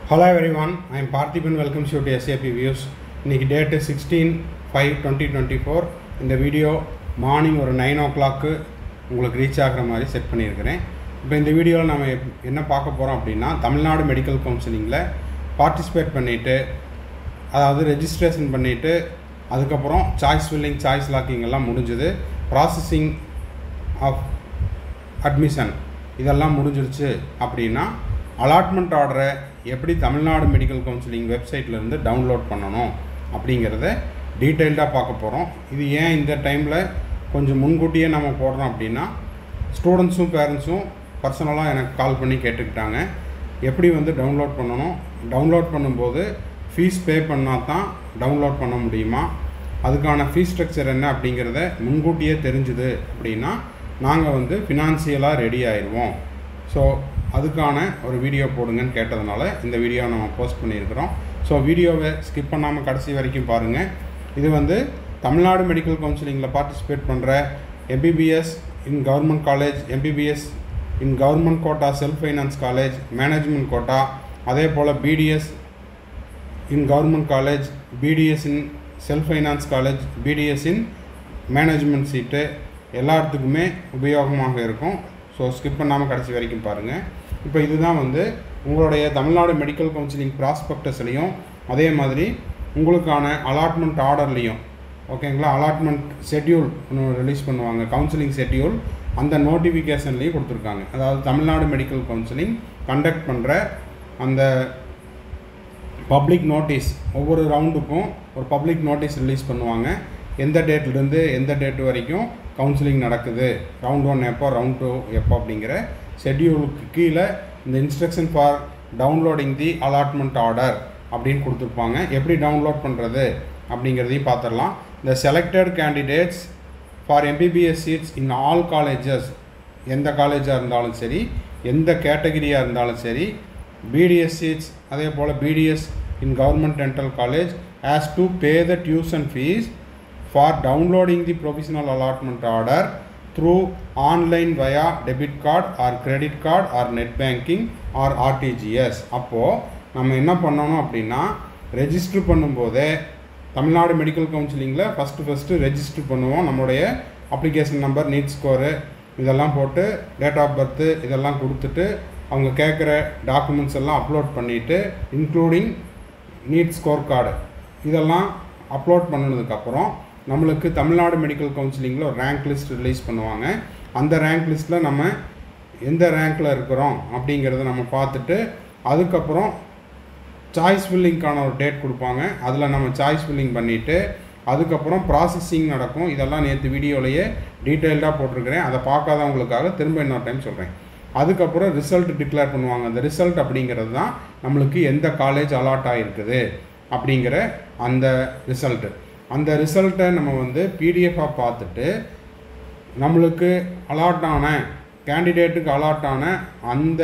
hello everyone I am Parthiban welcomes you to S A P views இன்றைக்கி date sixteen five twenty twenty four இந்த video morning ஒரு nine o'clock உங்களுக்கு reach ஆகிற மாதிரி set பண்ணியிருக்கிறேன் இப்போ இந்த வீடியோவில் நம்ம எப்- என்ன பார்க்க போகிறோம் அப்படின்னா தமிழ்நாடு மெடிக்கல் கவுன்சிலிங்கில் பார்ட்டிசிபேட் பண்ணிவிட்டு அதாவது ரெஜிஸ்ட்ரேஷன் பண்ணிவிட்டு அதுக்கப்புறம் சாய்ஸ் ஃபில்லிங் சாய்ஸ் லாக்கிங் எல்லாம் முடிஞ்சுது ப்ராசஸிங் ஆஃப் அட்மிஷன் இதெல்லாம் முடிஞ்சிருச்சு அப்படின்னா அலாட்மெண்ட் ஆர்டரை எப்படி தமிழ்நாடு மெடிக்கல் கவுன்சிலிங் வெப்சைட்லேருந்து டவுன்லோட் பண்ணணும் அப்படிங்கிறத டீட்டெயில்டாக பார்க்க போகிறோம் இது ஏன் இந்த டைமில் கொஞ்சம் முன்கூட்டியே நம்ம போடுறோம் அப்படின்னா ஸ்டூடெண்ட்ஸும் பேரண்ட்ஸும் பர்சனலாக எனக்கு கால் பண்ணி கேட்டுக்கிட்டாங்க எப்படி வந்து டவுன்லோட் பண்ணணும் டவுன்லோட் பண்ணும்போது ஃபீஸ் பே பண்ணால் தான் டவுன்லோட் பண்ண முடியுமா அதுக்கான ஃபீஸ் ஸ்ட்ரக்சர் என்ன அப்படிங்கிறத முன்கூட்டியே தெரிஞ்சுது அப்படின்னா நாங்கள் வந்து ஃபினான்சியலாக ரெடி ஆயிடுவோம் ஸோ அதுக்கான ஒரு வீடியோ போடுங்கன்னு கேட்டதுனால இந்த வீடியோ நம்ம போஸ்ட் பண்ணியிருக்கிறோம் ஸோ வீடியோவை ஸ்கிப் பண்ணாமல் கடைசி வரைக்கும் பாருங்கள் இது வந்து தமிழ்நாடு மெடிக்கல் கவுன்சிலிங்கில் பார்ட்டிசிபேட் பண்ணுற M B B S in government college M B B S in government quota self finance college management quota அதே போல் B D S in government college B D S in self finance college B D S in management seat எல்லாத்துக்குமே உபயோகமாக இருக்கும் ஸோ ஸ்கிப் பண்ணாமல் கடைசி வரைக்கும் பாருங்கள் இப்போ இதுதான் வந்து உங்களுடைய தமிழ்நாடு மெடிக்கல் கவுன்சிலிங் ப்ராஸ்பெக்டஸ்லையும் அதே மாதிரி உங்களுக்கான அலாட்மெண்ட் ஆர்டர்லேயும் ஓகேங்களா அலாட்மெண்ட் ஷெட்யூல் ஒன்று ரிலீஸ் பண்ணுவாங்க கவுன்சிலிங் ஷெட்யூல் அந்த நோட்டிஃபிகேஷன்லேயும் கொடுத்துருக்காங்க அதாவது தமிழ்நாடு மெடிக்கல் கவுன்சிலிங் கண்டக்ட் பண்ணுற அந்த பப்ளிக் நோட்டீஸ் ஒவ்வொரு ரவுண்டுக்கும் ஒரு பப்ளிக் நோட்டீஸ் ரிலீஸ் பண்ணுவாங்க எந்த டேட்லேருந்து எந்த டேட் வரைக்கும் கவுன்சிலிங் நடக்குது ரவுண்ட் ஒன் எப்போ ரவுண்ட் டூ எப்போ அப்படிங்கிற ஷெட்யூலுக்கு கீழே இந்த instruction for downloading the allotment order அப்படின்னு கொடுத்துருப்பாங்க எப்படி டவுன்லோட் பண்ணுறது அப்படிங்கிறதையும் பார்த்துடலாம் இந்த selected candidates for M B B S seats in all colleges எந்த காலேஜாக இருந்தாலும் சரி எந்த கேட்டகரியாக இருந்தாலும் சரி பிடிஎஸ் சீட்ஸ் அதே போல் B D S in government dental college has to pay the tuition fees for downloading the provisional allotment order through online via debit card or credit card or net banking or R T G S அப்போது நம்ம என்ன பண்ணணும் அப்படின்னா register பண்ணும்போதே Tamil Nadu medical கவுன்சிலிங்கில் first first register பண்ணுவோம் நம்மளுடைய application number NEET score இதெல்லாம் போட்டு டேட் ஆஃப் பர்த்து இதெல்லாம் கொடுத்துட்டு அவங்க கேட்குற டாக்குமெண்ட்ஸ் எல்லாம் அப்லோட் பண்ணிவிட்டு இன்க்ளூடிங் நீட் ஸ்கோர் கார்டு இதெல்லாம் அப்லோட் பண்ணினதுக்கப்புறம் நம்மளுக்கு தமிழ்நாடு மெடிக்கல் கவுன்சிலிங்கில் ஒரு ரேங்க் லிஸ்ட் ரிலீஸ் பண்ணுவாங்க அந்த ரேங்க் லிஸ்ட்டில் நம்ம எந்த ரேங்க்கில் இருக்கிறோம் அப்படிங்கிறத நம்ம பார்த்துட்டு அதுக்கப்புறம் சாய்ஸ் ஃபில்லிங்க்கான ஒரு டேட் கொடுப்பாங்க அதில் நம்ம சாய்ஸ் ஃபில்லிங் பண்ணிவிட்டு அதுக்கப்புறம் ப்ராசஸிங் நடக்கும் இதெல்லாம் நேற்று வீடியோலையே டீட்டெயில்டாக போட்டிருக்கிறேன் அதை பார்க்காதவங்களுக்காக திரும்ப இன்னொரு டைம் சொல்கிறேன் அதுக்கப்புறம் ரிசல்ட் டிக்ளேர் பண்ணுவாங்க அந்த ரிசல்ட் அப்படிங்கிறது தான் நம்மளுக்கு எந்த காலேஜ் அலாட் ஆகிருக்குது அப்படிங்கிற அந்த ரிசல்ட்டு அந்த ரிசல்ட்டை நம்ம வந்து பிடிஎஃபாக பார்த்துட்டு நம்மளுக்கு அலாட் ஆன கேண்டிடேட்டுக்கு அலாட் ஆன அந்த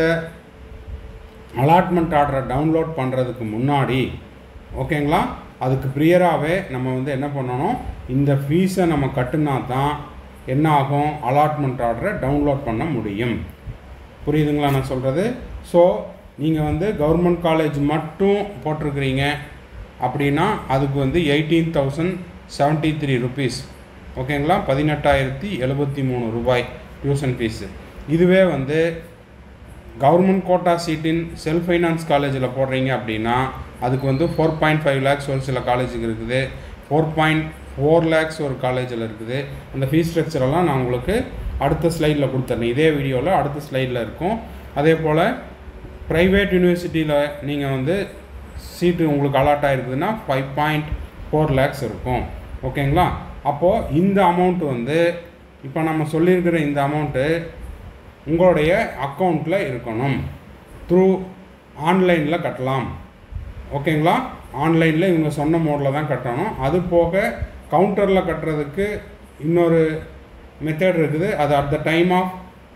அலாட்மெண்ட் ஆர்டரை டவுன்லோட் பண்ணுறதுக்கு முன்னாடி ஓகேங்களா அதுக்கு ப்ரியராகவே நம்ம வந்து என்ன பண்ணணும் இந்த ஃபீஸை நம்ம கட்டுனா தான் என்ன ஆகும் அலாட்மெண்ட் ஆர்டரை டவுன்லோட் பண்ண முடியும் புரியுதுங்களா நான் சொல்கிறது ஸோ நீங்கள் வந்து கவர்மெண்ட் காலேஜ் மட்டும் போட்டிருக்கிறீங்க அப்படின்னா அதுக்கு வந்து eighteen thousand seventy three rupees ஓகேங்களா பதினெட்டாயிரத்தி எழுபத்தி மூணு ரூபாய் டியூஷன் ஃபீஸு இதுவே வந்து கவர்மெண்ட் கோட்டா சீட்டின் செல்ஃப் ஃபைனான்ஸ் காலேஜில் போடுறீங்க அப்படின்னா அதுக்கு வந்து ஃபோர் பாயிண்ட் ஃபைவ் லேக்ஸ் ஒரு சில காலேஜுக்கு இருக்குது ஃபோர் பாயிண்ட் ஃபோர் லேக்ஸ் ஒரு காலேஜில் இருக்குது அந்த ஃபீஸ் ஸ்ட்ரக்சரெல்லாம் நான் உங்களுக்கு அடுத்த ஸ்லைடில் கொடுத்துட்றேன் இதே வீடியோவில் அடுத்த ஸ்லைடில் இருக்கும் அதே போல் ப்ரைவேட் யூனிவர்சிட்டியில் நீங்கள் வந்து சீட்டு உங்களுக்கு அலாட் ஆகிருக்குதுன்னா ஃபைவ் பாயிண்ட் ஃபோர் லேக்ஸ் இருக்கும் ஓகேங்களா அப்போது இந்த அமௌண்ட் வந்து இப்போ நம்ம சொல்லியிருக்கிற இந்த அமௌண்ட்டு உங்களுடைய அக்கௌண்ட்டில் இருக்கணும் த்ரூ ஆன்லைனில் கட்டலாம் ஓகேங்களா ஆன்லைனில் இவங்க சொன்ன மோடில் தான் கட்டணும் அது போக கவுண்டரில் கட்டுறதுக்கு இன்னொரு மெத்தட் இருக்குது அது at the time of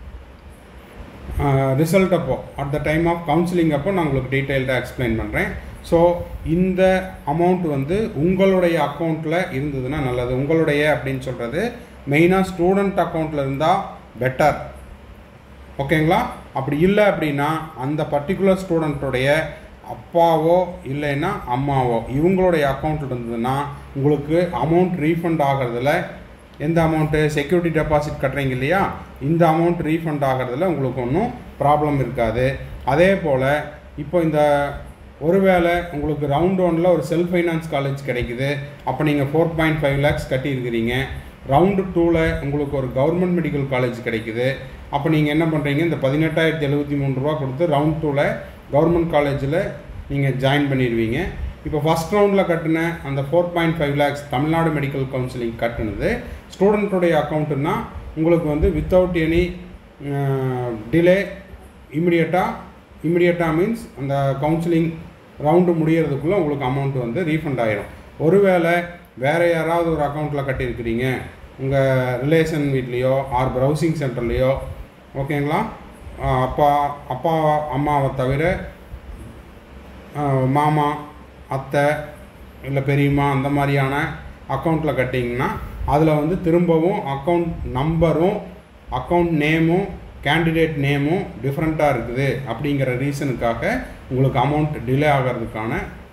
result அப்போ at the time of counselling அப்போ நான் உங்களுக்கு டீட்டெயில்டாக எக்ஸ்பிளைன் பண்ணுறேன் ஸோ இந்த அமௌண்ட் வந்து உங்களுடைய அக்கௌண்ட்டில் இருந்ததுன்னா நல்லது உங்களுடைய அப்படின்னு சொல்கிறது மெயினாக ஸ்டூடெண்ட் அக்கௌண்ட்டில் இருந்தால் பெட்டர் ஓகேங்களா அப்படி இல்லை அப்படின்னா அந்த பர்டிகுலர் ஸ்டூடெண்ட்டுடைய அப்பாவோ இல்லைன்னா அம்மாவோ இவங்களுடைய அக்கௌண்ட் இருந்ததுன்னா உங்களுக்கு அமௌண்ட் ரீஃபண்ட் ஆகிறதுல எந்த அமௌண்ட்டு செக்யூரிட்டி டெபாசிட் கட்டுறீங்க இல்லையா இந்த அமௌண்ட் ரீஃபண்ட் ஆகிறதுல உங்களுக்கு ஒன்றும் ப்ராப்ளம் இருக்காது அதே போல் இப்போ இந்த ஒருவேளை உங்களுக்கு ரவுண்ட் ஒனில் ஒரு செல்ஃப் ஃபைனான்ஸ் காலேஜ் கிடைக்குது அப்போ நீங்கள் ஃபோர் பாயிண்ட் ஃபைவ் லேக்ஸ் கட்டியிருக்கிறீங்க ரவுண்டு டூவில் உங்களுக்கு ஒரு கவர்மெண்ட் மெடிக்கல் காலேஜ் கிடைக்குது அப்போ நீங்கள் என்ன பண்ணுறீங்க இந்த பதினெட்டாயிரத்தி எழுபத்தி மூணு ரூபா கொடுத்து ரவுண்ட் டூவில் கவர்மெண்ட் காலேஜில் நீங்கள் ஜாயின் பண்ணிடுவீங்க இப்போ ஃபஸ்ட் ரவுண்டில் கட்டின அந்த four point five lakhs Tamil Nadu medical counselling கட்டுனது ஸ்டூடெண்ட்டுடைய அக்கௌண்ட்டுன்னா உங்களுக்கு வந்து வித்தவுட் எனி டிலே இமிடியட்டாக இமிடியட்டாக மீன்ஸ் அந்த கவுன்சிலிங் ரவுண்டு முடியறதுக்குள்ளே உங்களுக்கு அமௌண்ட் வந்து ரீஃபண்ட் ஆயிடும் ஒருவேளை வேறு யாராவது ஒரு அக்கௌண்ட்டில் கட்டியிருக்கிறீங்க உங்கள் ரிலேஷன் வீட்லேயோ ஆர் ப்ரௌசிங் சென்டர்லேயோ ஓகேங்களா ஆஹ் அப்பா அப்பா அம்மாவை தவிர ஆஹ் மாமா அத்தை இல்லை பெரியம்மா அந்த மாதிரியான அக்கௌண்ட்டில் கட்டிங்கன்னா அதில் வந்து திரும்பவும் அக்கௌண்ட் நம்பரும் அக்கௌண்ட் நேமும் கேண்டிடேட் நேமும் டிஃப்ரெண்ட்டாக இருக்குது அப்படிங்கிற ரீசனுக்காக உங்களுக்கு அமௌண்ட் டிலே ஆகிறதுக்கான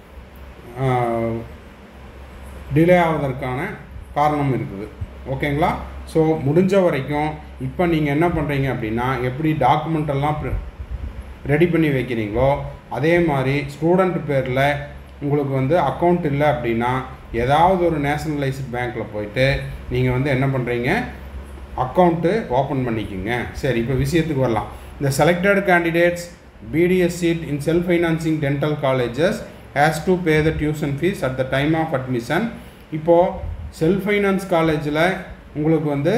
டிலே ஆவதற்கான காரணம் இருக்குது ஓகேங்களா ஸோ முடிஞ்ச வரைக்கும் இப்போ நீங்கள் என்ன பண்ணுறீங்க அப்படின்னா எப்படி டாக்குமெண்ட் எல்லாம் ரெடி பண்ணி வைக்கிறீங்களோ அதே மாதிரி ஸ்டூடெண்ட் பேரில் உங்களுக்கு வந்து அக்கௌண்ட் இல்லை அப்படின்னா ஏதாவது ஒரு நேஷனலைஸ்ட் பேங்க்கில் போயிட்டு நீங்கள் வந்து என்ன பண்ணுறீங்க அக்கௌண்ட்டு ஓப்பன் பண்ணிக்கோங்க சரி இப்போ விஷயத்துக்கு வரலாம் இந்த selected candidates B D S seat in self financing dental colleges has to pay the tuition fees at the time of admission இப்போது செல்ஃப் ஃபைனான்ஸ் காலேஜில் உங்களுக்கு வந்து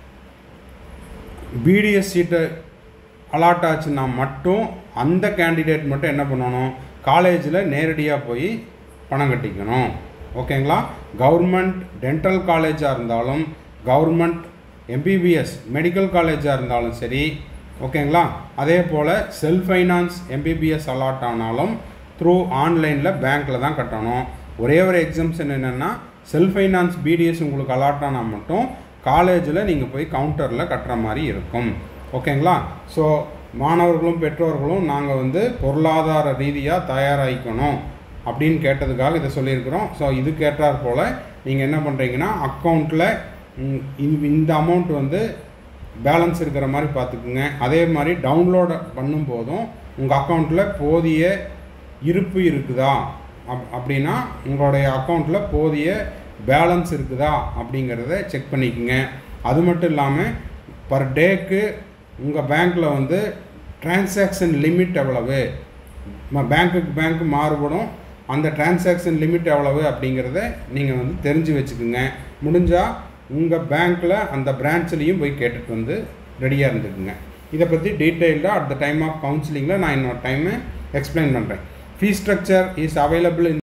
பிடிஎஸ் சீட்டு அலாட் ஆச்சுன்னா மட்டும் அந்த கேண்டிடேட் மட்டும் என்ன பண்ணணும் காலேஜில் நேரடியாக போய் பணம் கட்டிக்கணும் ஓகேங்களா கவர்மெண்ட் டென்டல் காலேஜாக இருந்தாலும் கவர்மெண்ட் எம்பிபிஎஸ் மெடிக்கல் காலேஜாக இருந்தாலும் சரி ஓகேங்களா அதே போல் செல்ஃப் ஃபைனான்ஸ் எம்பிபிஎஸ் அலாட் ஆனாலும் த்ரூ ஆன்லைனில் பேங்க்கில் தான் கட்டணும் ஒரே ஒரு எக்ஸம்ஷன் என்னென்னா செல்ஃப் ஃபைனான்ஸ் பிடிஎஸ் உங்களுக்கு அலாட் ஆனால் மட்டும் காலேஜில் நீங்கள் போய் கவுண்டரில் கட்டுற மாதிரி இருக்கும் ஓகேங்களா ஸோ மாணவர்களும் பெற்றோர்களும் நாங்கள் வந்து பொருளாதார ரீதியாக தயாராகிக்கணும் அப்படின்னு கேட்டதுக்காக இதை சொல்லியிருக்கிறோம் ஸோ இது கேட்டார் போல் நீங்கள் என்ன பண்ணுறீங்கன்னா அக்கௌண்ட்டில் இந்த அமௌண்ட் வந்து பேலன்ஸ் இருக்கிற மாதிரி பார்த்துக்குங்க அதே மாதிரி டவுன்லோட் பண்ணும்போதும் உங்கள் அக்கௌண்ட்டில் போதிய இருப்பு இருக்குதா அப் அப்படின்னா உங்களுடைய அக்கௌண்ட்டில் போதிய பேலன்ஸ் இருக்குதா அப்படிங்கிறத செக் பண்ணிக்கோங்க அது மட்டும் இல்லாமல் பர் டேக்கு உங்கள் பேங்க்கில் வந்து டிரான்சாக்ஷன் லிமிட் எவ்வளவு பேங்க்குக்கு பேங்க்கு மாறுபடும் அந்த டிரான்சாக்ஷன் லிமிட் எவ்வளவு அப்படிங்கிறத நீங்கள் வந்து தெரிஞ்சு வச்சுக்கோங்க முடிஞ்சால் உங்கள் பேங்க்கில் அந்த பிரான்ச்லேயும் போய் கேட்டுட்டு வந்து ரெடியாக இருந்துக்குங்க இதை பற்றி டீட்டெயில்டாக அட் த டைம் ஆஃப் கவுன்சிலிங்கில் நான் இன்னொரு டைமு எக்ஸ்பிளைன் பண்ணுறேன் fees structure is available in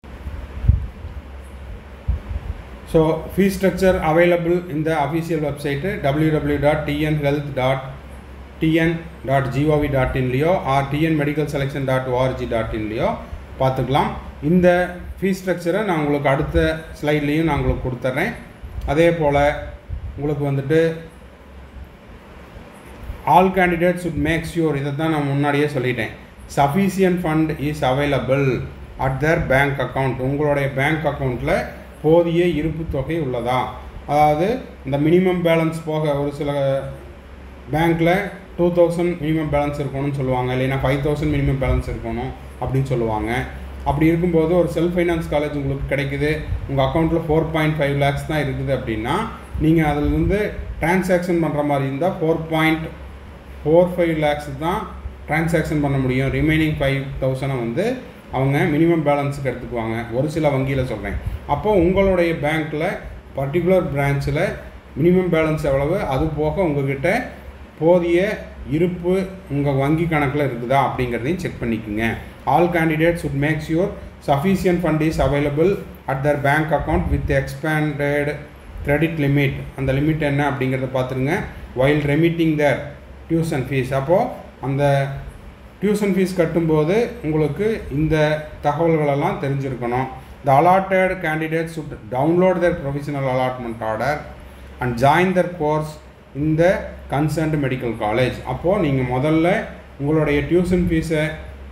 so fees structure available இந்த official website W W dot T N health dot T N dot G O V dot இன்லேயோ or T N medical selection dot O R G dot இன்லேயோ பார்த்துக்கலாம் இந்த fees ஸ்ட்ரக்சரை நான் உங்களுக்கு அடுத்த ஸ்லைட்லேயும் நான் உங்களுக்கு கொடுத்துட்றேன் அதே போல் உங்களுக்கு வந்துட்டு all candidate should make sure இதை தான் நான் முன்னாடியே சொல்லிட்டேன் sufficient fund is available at their bank account உங்களுடைய பேங்க் அக்கௌண்ட்டில் போதிய இருப்பு தொகை உள்ளதா அதாவது இந்த மினிமம் பேலன்ஸ் போக ஒரு சில பேங்க்கில் டூ தௌசண்ட் மினிமம் பேலன்ஸ் இருக்கணும்னு சொல்லுவாங்க இல்லைன்னா ஃபைவ் தௌசண்ட் மினிமம் பேலன்ஸ் இருக்கணும் அப்படின்னு சொல்லுவாங்க அப்படி இருக்கும்போது ஒரு செல்ஃப் ஃபைனான்ஸ் காலேஜ் உங்களுக்கு கிடைக்குது உங்கள் அக்கௌண்ட்டில் ஃபோர் பாயிண்ட் ஃபைவ் லேக்ஸ் தான் இருக்குது அப்படின்னா நீங்கள் அதில் வந்து டிரான்சாக்ஷன் பண்ணுற மாதிரி இருந்தால் four point four five lakhs தான் டிரான்சாக்ஷன் பண்ண முடியும் ரிமைனிங் ஃபைவ் தௌசண்டை வந்து அவங்க மினிமம் பேலன்ஸுக்கு எடுத்துக்குவாங்க ஒரு சில வங்கியில் சொல்கிறேன் அப்போது உங்களுடைய பேங்க்கில் பர்டிகுலர் பிரான்ச்சில் மினிமம் பேலன்ஸ் எவ்வளவு அது போக உங்ககிட்ட போதிய இருப்பு உங்கள் வங்கி கணக்கில் இருக்குதா அப்படிங்கிறதையும் செக் பண்ணிக்கோங்க all candidate should make sure sufficient fund is available at their bank account with expanded credit limit அந்த லிமிட் என்ன அப்படிங்கிறத பார்த்துருங்க while remitting their tuition fees அப்போது அந்த டியூஷன் ஃபீஸ் கட்டும்போது உங்களுக்கு இந்த தகவல்களெல்லாம் தெரிஞ்சிருக்கணும் the allotted candidate should download their provisional allotment order and join their course இந்த கன்சர்ன்டு மெடிக்கல் காலேஜ் அப்போது நீங்கள் முதல்ல உங்களுடைய டியூஷன் ஃபீஸை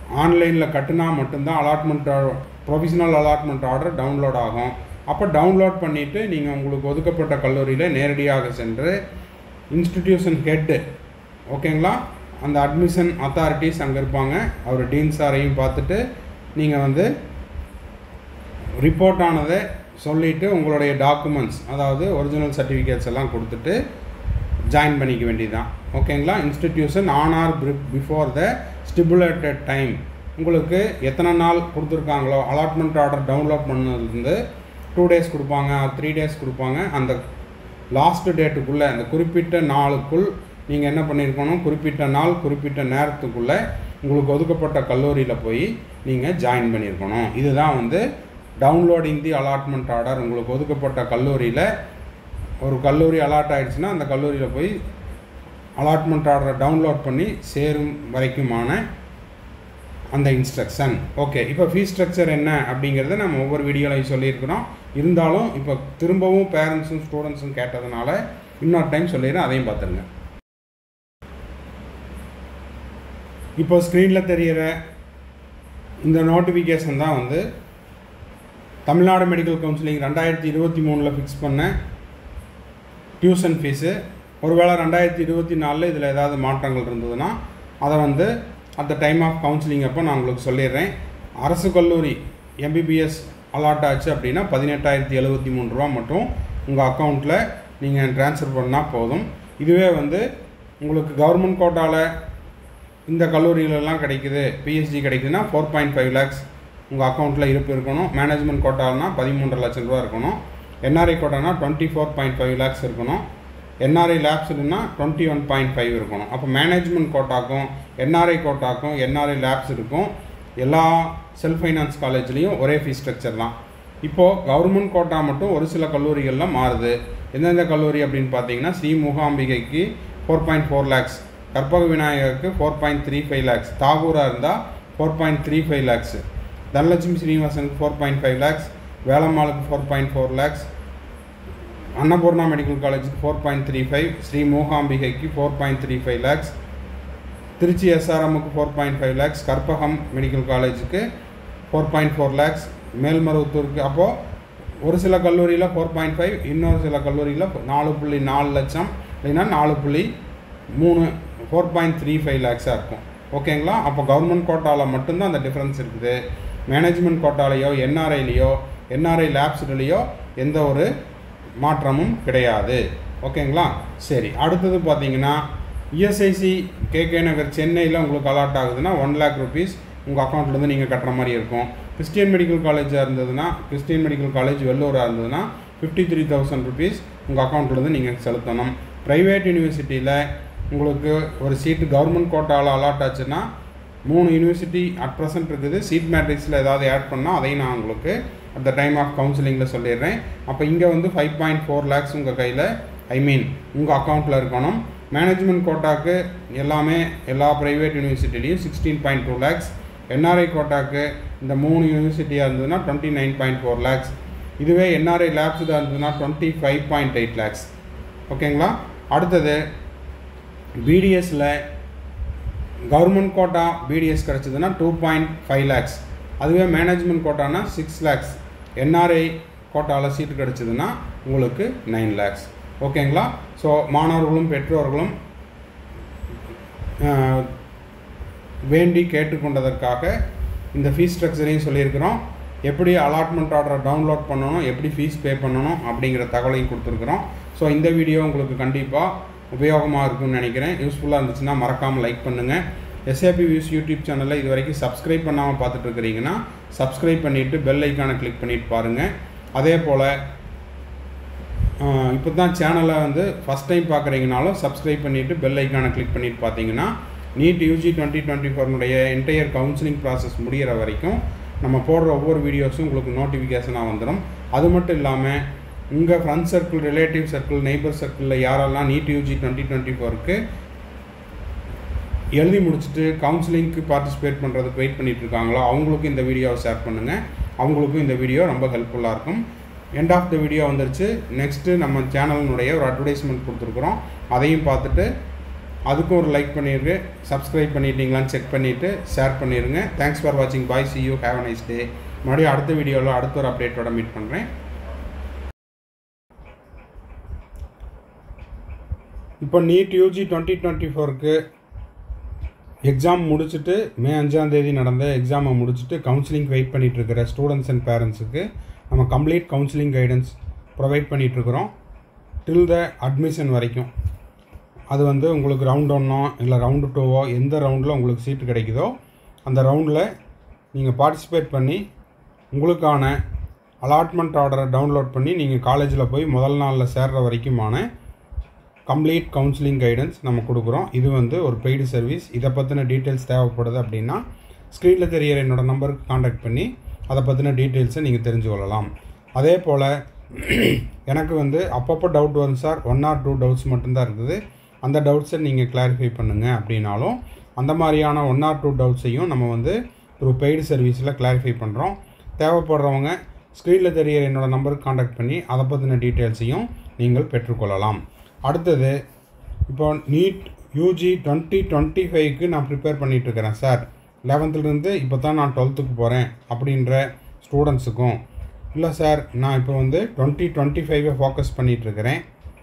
ஆன்லைனில் கட்டுனா மட்டும்தான் allotment provisional allotment order download ஆகும் அப்போ டவுன்லோட் பண்ணிவிட்டு நீங்கள் உங்களுக்கு ஒதுக்கப்பட்ட கல்லூரியில் நேரடியாக சென்று இன்ஸ்டிடியூஷன் ஹெட்டு ஓகேங்களா அந்த அட்மிஷன் அத்தாரிட்டிஸ் அங்கே இருப்பாங்க அவர் டீன் சாரையும் பார்த்துட்டு நீங்கள் வந்து ரிப்போர்ட் ஆனதை சொல்லிவிட்டு உங்களுடைய டாக்குமெண்ட்ஸ் அதாவது ஒரிஜினல் சர்டிஃபிகேட்ஸ் எல்லாம் கொடுத்துட்டு ஜாயின் பண்ணிக்க வேண்டியதுதான் ஓகேங்களா institution on or before the stipulated time உங்களுக்கு எத்தனை நாள் கொடுத்துருக்காங்களோ அலாட்மெண்ட் ஆர்டர் டவுன்லோட் பண்ணதுலேருந்து டூ டேஸ் கொடுப்பாங்க த்ரீ டேஸ் கொடுப்பாங்க அந்த லாஸ்ட் டேட்டுக்குள்ளே அந்த குறிப்பிட்ட நாளுக்குள் நீங்கள் என்ன பண்ணியிருக்கணும் குறிப்பிட்ட நாள் குறிப்பிட்ட நேரத்துக்குள்ளே உங்களுக்கு ஒதுக்கப்பட்ட கல்லூரியில் போய் நீங்கள் ஜாயின் பண்ணியிருக்கணும் இதுதான் வந்து டவுன்லோடிங் தி அலாட்மெண்ட் ஆர்டர் உங்களுக்கு ஒதுக்கப்பட்ட கல்லூரியில் ஒரு கல்லூரி அலாட் ஆகிடுச்சுன்னா அந்த கல்லூரியில் போய் அலாட்மெண்ட் ஆர்டரை டவுன்லோட் பண்ணி சேரும் வரைக்குமான அந்த இன்ஸ்ட்ரக்ஷன் ஓகே இப்போ ஃபீஸ் ஸ்ட்ரக்சர் என்ன அப்படிங்கிறத நம்ம ஒவ்வொரு வீடியோலையும் சொல்லியிருக்கிறோம் இருந்தாலும் இப்போ திரும்பவும் பேரண்ட்ஸும் ஸ்டூடெண்ட்ஸும் கேட்டதுனால இன்னொரு டைம் சொல்லிடுறேன் அதையும் பார்த்துருங்க இப்போ ஸ்க்ரீனில் தெரிகிற இந்த நோட்டிஃபிகேஷன் தான் வந்து தமிழ்நாடு மெடிக்கல் கவுன்சிலிங் ரெண்டாயிரத்தி இருபத்தி மூணில் ஃபிக்ஸ் பண்ண டியூஷன் ஃபீஸு ஒருவேளை ரெண்டாயிரத்தி இருபத்தி நாலில் இதில் ஏதாவது மாற்றங்கள் இருந்ததுன்னா அதை வந்து at the time of counselling அப்போ நான் உங்களுக்கு சொல்லிடுறேன் அரசு கல்லூரி எம்பிபிஎஸ் அலாட் ஆச்சு அப்படின்னா பதினெட்டாயிரத்தி எழுபத்தி மூணு ரூபா மட்டும் உங்கள் அக்கௌண்ட்டில் நீங்கள் ட்ரான்ஸ்ஃபர் பண்ணால் போதும் இதுவே வந்து உங்களுக்கு கவர்மெண்ட் கோட்டாவில் இந்த கல்லூரிகளெல்லாம் கிடைக்குது பிஎஸ்டி கிடைக்குதுன்னா ஃபோர் பாயிண்ட் ஃபைவ் லேக்ஸ் உங்கள் அக்கௌண்ட்டில் இருப்பு இருக்கணும் மேனேஜ்மெண்ட் கோட்டால்னா பதிமூன்றரை லட்சம் ரூபா இருக்கணும் என்ஆர்ஐ கோட்டானா twenty four point five lakhs இருக்கணும் என்ஆர்ஐ லேப்ஸ்னா டுவெண்ட்டி ஒன் பாயிண்ட் ஃபைவ் இருக்கணும் அப்போ மேனேஜ்மெண்ட் கோட்டாக்கும் என்ஆர்ஐ கோட்டாக்கும் என்ஆர்ஐ லேப்ஸ் இருக்கும் எல்லா செல்ஃப் ஃபைனான்ஸ் காலேஜ்லேயும் ஒரே ஃபீஸ் ஸ்ட்ரக்சர் தான் இப்போது கவர்மெண்ட் கோட்டா மட்டும் ஒரு சில கல்லூரிகளில் மாறுது எந்தெந்த கல்லூரி அப்படின்னு பார்த்தீங்கன்னா ஸ்ரீ மூகாம்பிகைக்கு four point four lakhs Karpaga விநாயகருக்கு four point three five lakhs தாகூராக இருந்தால் four point three five lakhs Dhanalakshmi ஸ்ரீனிவாசனுக்கு ஃபோர் பாயிண்ட் ஃபைவ் லேக்ஸ் வேலம்மாளுக்கு four point four lakhs Annapoorna medical காலேஜுக்கு four point three five Sri மூகாம்பிகைக்கு four point three five lakhs Trichy எஸ்ஆர்எம்முக்கு four point five lakhs Karpagam medical காலேஜுக்கு ஃபோர் பாயிண்ட் ஃபோர் லேக்ஸ் மேல்மருவத்தூருக்கு அப்போது ஒரு சில கல்லூரியில் ஃபோர் பாயிண்ட் ஃபைவ் இன்னொரு சில கல்லூரியில் நாலு புள்ளி நாலு லட்சம் இல்லைன்னா நாலு புள்ளி மூணு ஃபோர் பாயிண்ட் த்ரீ ஃபைவ் லேக்ஸாக இருக்கும் ஓகேங்களா அப்போ கவர்மெண்ட் கோட்டாவில் மட்டும்தான் அந்த டிஃப்ரென்ஸ் இருக்குது மேனேஜ்மெண்ட் கோட்டாலேயோ என்ஆர்ஐலேயோ என்ஆர்ஐ லேப்ஸ்லேயோ எந்த ஒரு மாற்றமும் கிடையாது ஓகேங்களா சரி அடுத்தது பார்த்தீங்கன்னா இஎஸ்ஐசி கேகே நகர் சென்னையில் உங்களுக்கு அலாட் ஆகுதுன்னா ஒன் லேக் ருபீஸ் உங்கள் அக்கௌண்ட்லேருந்து நீங்கள் கட்டுற மாதிரி இருக்கும் கிறிஸ்டியன் மெடிக்கல் காலேஜாக இருந்ததுன்னா கிறிஸ்டியன் மெடிக்கல் காலேஜ் வெள்ளூராக இருந்ததுன்னா ஃபிஃப்டி த்ரீ தௌசண்ட் ருபீஸ் உங்கள் அக்கௌண்ட்லேருந்து நீங்கள் செலுத்தணும் ப்ரைவேட் யூனிவர்சிட்டியில் உங்களுக்கு ஒரு சீட்டு கவர்மெண்ட் கோட்டாவில் அலாட் ஆச்சுன்னா மூணு யூனிவர்சிட்டி அட் ப்ரெசென்ட் இருக்குது சீட் மேட்ரிக்ஸில் ஏதாவது ஆட் பண்ணால் அதையும் நான் உங்களுக்கு அட் த டைம் ஆஃப் கவுன்சிலிங்கில் சொல்லிடுறேன் அப்போ இங்கே வந்து ஃபைவ் பாயிண்ட் ஃபோர் லேக்ஸ் உங்கள் கையில் ஐ மீன் உங்கள் அக்கௌண்ட்டில் இருக்கணும் மேனேஜ்மெண்ட் கோட்டாக்கு எல்லாமே எல்லா ப்ரைவேட் யூனிவர்சிட்டிலையும் sixteen point two lakhs NRI கோட்டாக்கு இந்த மூணு யூனிவர்சிட்டியாக இருந்ததுன்னா twenty nine point four lakhs இதுவே என்ஆர்ஐ லேப்ஸில் இருந்ததுன்னா twenty five point eight lakhs ஓகேங்களா அடுத்தது பிடிஎஸில் கவர்மெண்ட் கோட்டா பிடிஎஸ் கிடச்சிதுன்னா டூ பாயிண்ட் ஃபைவ் லேக்ஸ் அதுவே மேனேஜ்மெண்ட் கோட்டானா சிக்ஸ் லேக்ஸ் என்ஆர்ஐ கோட்டாவில் சீட்டு கிடச்சிதுன்னா உங்களுக்கு நைன் லேக்ஸ் ஓகேங்களா ஸோ மாணவர்களும் பெற்றோர்களும் வேண்டி கேட்டுக்கொண்டதற்காக இந்த ஃபீஸ் ஸ்ட்ரக்சரையும் சொல்லியிருக்கிறோம் எப்படி அலாட்மெண்ட் ஆர்டரை டவுன்லோட் பண்ணணும் எப்படி ஃபீஸ் பே பண்ணணும் அப்படிங்கிற தகவலையும் கொடுத்துருக்குறோம் ஸோ இந்த வீடியோ உங்களுக்கு கண்டிப்பாக உபயோகமாக இருக்கும்னு நினைக்கிறேன் யூஸ்ஃபுல்லாக இருந்துச்சுன்னா மறக்காமல் லைக் பண்ணுங்கள் எஸ்ஏபி வியூஸ் யூடியூப் சேனலில் இது வரைக்கும் சப்ஸ்கிரைப் பண்ணாமல் பார்த்துட்டு இருக்கிறீங்கன்னா சப்ஸ்கிரைப் பண்ணிவிட்டு பெல் ஐக்கானை கிளிக் பண்ணிட்டு பாருங்கள் அதே போல் இப்போ தான் சேனலை வந்து ஃபஸ்ட் டைம் பார்க்குறீங்கனாலும் சப்ஸ்கிரைப் பண்ணிவிட்டு பெல் ஐக்கானை கிளிக் பண்ணிட்டு பார்த்தீங்கன்னா நீட் யூஜி டுவெண்ட்டி டுவெண்ட்டி ஃபோர்னுடைய என்டையர் கவுன்சிலிங் ப்ராசஸ் முடிகிற வரைக்கும் நம்ம போடுற ஒவ்வொரு வீடியோஸும் உங்களுக்கு நோட்டிஃபிகேஷனாக வந்துடும் அது மட்டும் இல்லாமல் உங்கள் friend circle relative circle neighbour சர்க்கிளில் யாரெல்லாம் நீட் யூஜி டுவெண்ட்டி டுவெண்ட்டி ஃபோருக்கு எழுதி முடிச்சுட்டு கவுன்சிலிங்க்கு பார்ட்டிசிபேட் பண்ணுறதுக்கு வெயிட் பண்ணிட்டு இருக்காங்களோ அவங்களுக்கும் இந்த வீடியோவை ஷேர் பண்ணுங்கள் அவங்களுக்கும் இந்த வீடியோ ரொம்ப ஹெல்ப்ஃபுல்லாக இருக்கும் எண்ட் ஆஃப் த வீடியோ வந்துருச்சு நெக்ஸ்ட்டு நம்ம சேனலினுடைய ஒரு அட்வர்டைஸ்மெண்ட் கொடுத்துருக்குறோம் அதையும் பார்த்துட்டு அதுக்கும் ஒரு லைக் பண்ணிடுங்க சப்ஸ்கிரைப் பண்ணிட்டீங்களான்னு செக் பண்ணிவிட்டு ஷேர் பண்ணிடுங்க தேங்க்ஸ் ஃபார் வாட்சிங் bye see you have a nice day மறுபடியும் அடுத்த வீடியோவில் அடுத்த ஒரு அப்டேட்டோட மீட் பண்ணுறேன் இப்போ நீட் யூஜி டுவெண்ட்டி டுவெண்ட்டி ஃபோருக்கு எக்ஸாம் முடிச்சுட்டு மே அஞ்சாம் தேதி நடந்த எக்ஸாமை முடிச்சுட்டு கவுன்சிலிங் வெயிட் பண்ணிட்டு இருக்கிற ஸ்டூடெண்ட்ஸ் அண்ட் பேரண்ட்ஸுக்கு நம்ம கம்ப்ளீட் கவுன்சிலிங் கைடன்ஸ் ப்ரொவைட் பண்ணிகிட்ருக்குறோம் டில் த அட்மிஷன் வரைக்கும் அது வந்து உங்களுக்கு ரவுண்ட் ஒன்னோ இல்லை ரவுண்டு டூவோ எந்த ரவுண்டில் உங்களுக்கு சீட்டு கிடைக்குதோ அந்த ரவுண்டில் நீங்கள் பார்ட்டிசிபேட் பண்ணி உங்களுக்கான அலாட்மெண்ட் ஆர்டரை டவுன்லோட் பண்ணி நீங்கள் காலேஜில் போய் முதல் நாளில் சேர்ற வரைக்குமான கம்ப்ளீட் கவுன்சிலிங் கைடன்ஸ் நம்ம கொடுக்குறோம் இது வந்து ஒரு பெய்டு சர்வீஸ் இதை பற்றின டீட்டெயில்ஸ் தேவைப்படுது அப்படின்னா ஸ்க்ரீனில் தெரியிற என்னோடய நம்பருக்கு காண்டாக்ட் பண்ணி அதை பற்றின டீட்டெயில்ஸை நீங்கள் தெரிஞ்சு கொள்ளலாம் அதே போல் எனக்கு வந்து அப்பப்போ டவுட் வரும் sir one or two doubts மட்டும்தான் இருக்குது அந்த டவுட்ஸை நீங்கள் கிளாரிஃபை பண்ணுங்கள் அப்படின்னாலும் அந்த மாதிரியான ஒன் ஆர் டூ டவுட்ஸையும் நம்ம வந்து த்ரூ பெய்டு சர்வீஸில் கிளாரிஃபை பண்ணுறோம் தேவைப்படுறவங்க ஸ்க்ரீனில் தெரியிற என்னோடய நம்பருக்கு காண்டாக்ட் பண்ணி அதை பற்றின டீட்டெயில்ஸையும் நீங்கள் பெற்றுக்கொள்ளலாம் அடுத்தது இப்போ நீட் யூஜி டுவெண்ட்டி டுவெண்ட்டி ஃபைவ்க்கு நான் ப்ரிப்பேர் பண்ணிகிட்ருக்கிறேன் சார் லெவன்த்துலேருந்து இப்போ தான் நான் டுவெல்த்துக்கு போகிறேன் அப்படின்ற ஸ்டூடெண்ட்ஸுக்கும் இல்லை சார் நான் இப்போ வந்து டுவெண்ட்டி டுவெண்ட்டி ஃபைவை ஃபோக்கஸ் பண்ணிகிட்ருக்கிறேன்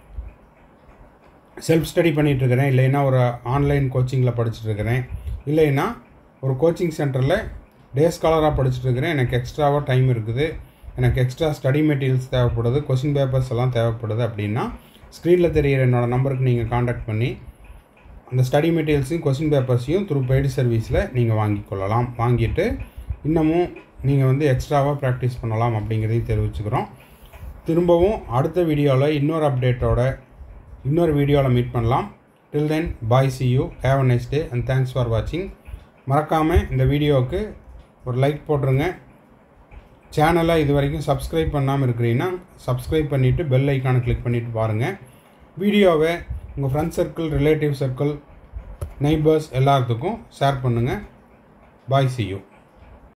செல்ஃப் ஸ்டடி பண்ணிகிட்ருக்கிறேன் இல்லைன்னா ஒரு ஆன்லைன் கோச்சிங்கில் படிச்சுட்ருக்கிறேன் இல்லைன்னா ஒரு கோச்சிங் சென்டரில் டே ஸ்காலராக படிச்சுட்ருக்கிறேன் எனக்கு எக்ஸ்ட்ராவாக டைம் இருக்குது எனக்கு எக்ஸ்ட்ரா ஸ்டடி மெட்டீரியல்ஸ் தேவைப்படுது கொஷின் பேப்பர்ஸ் எல்லாம் தேவைப்படுது அப்படின்னா ஸ்க்ரீனில் தெரியிற என்னோடய நம்பருக்கு நீங்கள் காண்டாக்ட் பண்ணி அந்த ஸ்டடி மெட்டீரியல்ஸையும் கொஷின் பேப்பர்ஸையும் த்ரூ பெய்டு சர்வீஸில் நீங்கள் வாங்கி கொள்ளலாம் வாங்கிட்டு இன்னமும் நீங்கள் வந்து எக்ஸ்ட்ராவாக ப்ராக்டிஸ் பண்ணலாம் அப்படிங்கிறதையும் தெரிவிச்சுக்கிறோம் திரும்பவும் அடுத்த வீடியோவில் இன்னொரு அப்டேட்டோட இன்னொரு வீடியோவில் மீட் பண்ணலாம் till then bye see you have a nice day and thanks for வாட்சிங் மறக்காமல் இந்த வீடியோவுக்கு ஒரு லைக் போட்டுருங்க சேனலை இது வரைக்கும் சப்ஸ்கிரைப் பண்ணாமல் இருக்கிறீங்கன்னா சப்ஸ்கிரைப் பண்ணிவிட்டு பெல் ஐக்கானை கிளிக் பண்ணிவிட்டு பாருங்கள் வீடியோவை உங்கள் friends circle relative circle neighbours எல்லாத்துக்கும் ஷேர் பண்ணுங்கள் பாய் சி யூ